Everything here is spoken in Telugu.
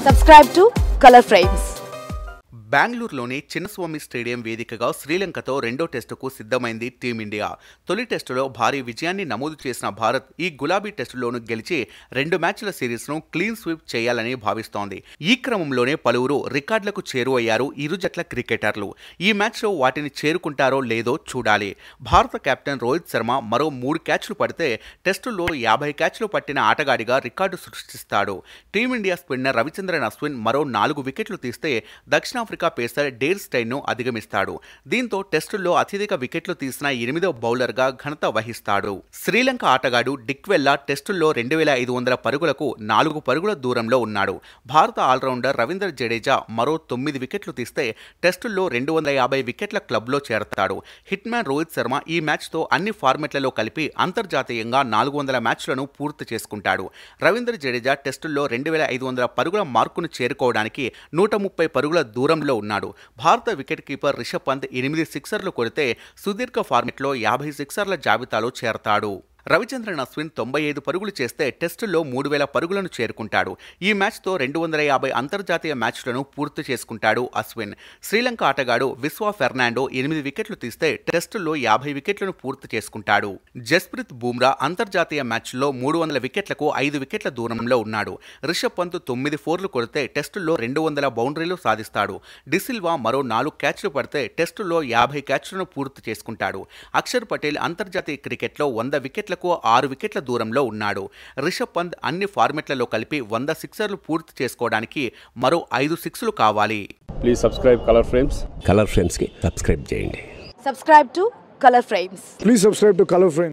Subscribe to Color Frames. బెంగళూరులోని చిన్నస్వామి స్టేడియం వేదికగా శ్రీలంకతో రెండో టెస్టుకు సిద్ధమైంది టీమిండియా తొలి టెస్టులో భారీ విజయాన్ని నమోదు చేసిన భారత్ ఈ గులాబీ టెస్టులోనూ గెలిచి రెండు మ్యాచ్ల సిరీస్ను క్లీన్ స్వీప్ చేయాలని భావిస్తోంది ఈ క్రమంలోనే పలువురు రికార్డులకు చేరువయ్యారు ఇరు జట్ల క్రికెటర్లు ఈ మ్యాచ్లో వాటిని చేరుకుంటారో లేదో చూడాలి భారత కెప్టెన్ రోహిత్ శర్మ మరో మూడు క్యాచ్లు పడితే టెస్టుల్లో యాభై క్యాచ్లు పట్టిన ఆటగాడిగా రికార్డు సృష్టిస్తాడు టీమిండియా స్పిన్నర్ రవిచంద్రన్ అశ్విన్ మరో నాలుగు వికెట్లు తీస్తే దక్షిణాఫ్రికా పేసర్ డేర్ స్టైన్ను అధిగమిస్తాడు దీంతో టెస్టుల్లో అత్యధిక వికెట్లు తీసిన ఎనిమిదో బౌలర్గా ఘనత వహిస్తాడు శ్రీలంక ఆటగాడు డిక్వెల్లా టెస్టుల్లో రెండు వేల ఐదు వందల పరుగులకు నాలుగు పరుగుల దూరంలో ఉన్నాడు భారత ఆల్రౌండర్ రవీందర్ జడేజా మరో తొమ్మిది వికెట్లు తీస్తే టెస్టుల్లో రెండు వందల యాభై వికెట్ల క్లబ్లో చేరతాడు హిట్ మ్యాన్ రోహిత్ శర్మ ఈ మ్యాచ్తో అన్ని ఫార్మెట్లలో కలిపి అంతర్జాతీయంగా నాలుగు వందల మ్యాచ్లను పూర్తి చేసుకుంటాడు రవీంద్ర జడేజా టెస్టుల్లో రెండు వేల ఐదు వందల పరుగుల మార్కును చేరుకోవడానికి నూట ముప్పై పరుగుల దూరంలో ఉన్నాడు భారత వికెట్ కీపర్ రిషబ్ పంత్ ఎనిమిది సిక్సర్లు కొడితే సుదీర్ఘ ఫార్మెట్లో యాభై సిక్సర్ల జాబితాలో చేరతాడు రవిచంద్రన్ అశ్విన్ తొంభై ఐదు పరుగులు చేస్తే టెస్టుల్లో మూడు వేల పరుగులను చేరుకుంటాడు ఈ మ్యాచ్తో రెండు వందల యాభై అంతర్జాతీయ మ్యాచ్లను పూర్తి చేసుకుంటాడు అశ్విన్ శ్రీలంక ఆటగాడు విశ్వా ఫెర్నాండో ఎనిమిది వికెట్లు తీస్తే టెస్టుల్లో యాభై వికెట్లను పూర్తి చేసుకుంటాడు జస్ప్రీత్ బూమ్రా అంతర్జాతీయ మ్యాచ్లో మూడు వందల వికెట్లకు ఐదు వికెట్ల దూరంలో ఉన్నాడు రిషబ్ పంత్ తొమ్మిది ఫోర్లు కొడితే టెస్టుల్లో రెండు వందల బౌండరీలు సాధిస్తాడు డిసిల్వా మరో నాలుగు క్యాచ్లు పడితే టెస్టుల్లో యాభై క్యాచ్లను పూర్తి చేసుకుంటాడు అక్షర్ పటేల్ అంతర్జాతీయ క్రికెట్లో వంద వికెట్లకు ఆరు వికెట్ల దూరంలో ఉన్నాడు రిషబ్ పంత్ అన్ని ఫార్మెట్లలో కలిపి వంద సిక్సర్లు పూర్తి చేసుకోవడానికి మరో ఐదు సిక్స్లు కావాలి please subscribe colour frames colour ఫ్రేమ్స్కి సబ్స్క్రైబ్ చేయండి Subscribe to Color Frames. Please subscribe to Color Frame.